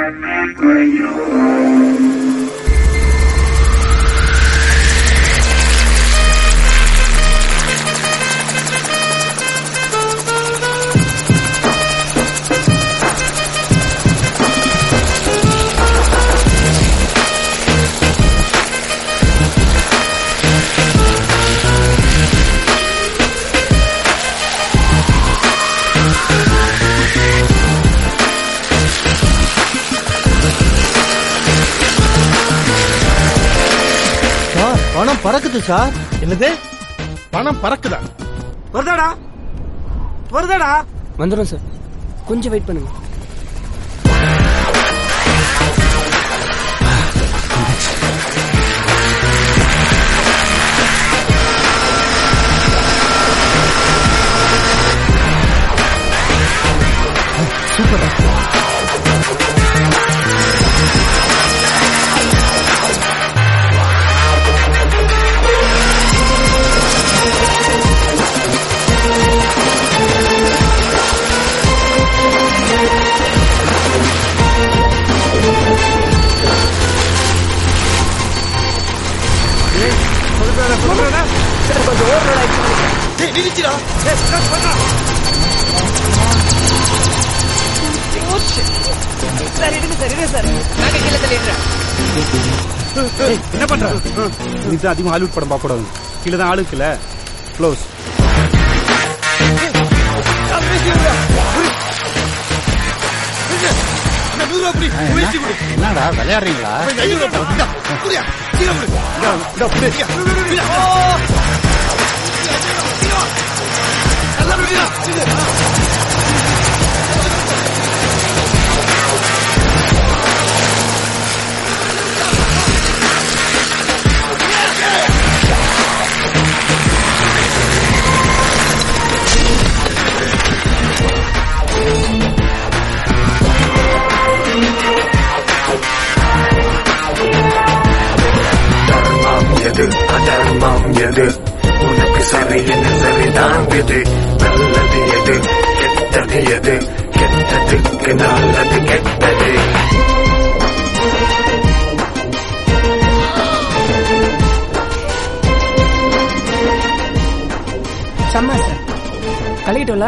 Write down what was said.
sir பணம் பறக்குது sir என்னது பணம் பறக்குதா வருதாடா வருதாடா வந்துடும் சார் கொஞ்சம் வெயிட் பண்ணுங்க என்ன பண்ற நீ தான் அதிகமாக ஹாலிவுட் படம் பார்க்க கூடாது கீழே தான் ஆளு இருக்குல்ல க்ளோஸ் என்னடா விளையாடுறீங்களா தர்மம் எது அதர்மம் எது உனக்கு சரி என்ன சரிதான் விது நல்லது எது கெட்டது எது கெட்டதுக்கு நல்லது கெட்டது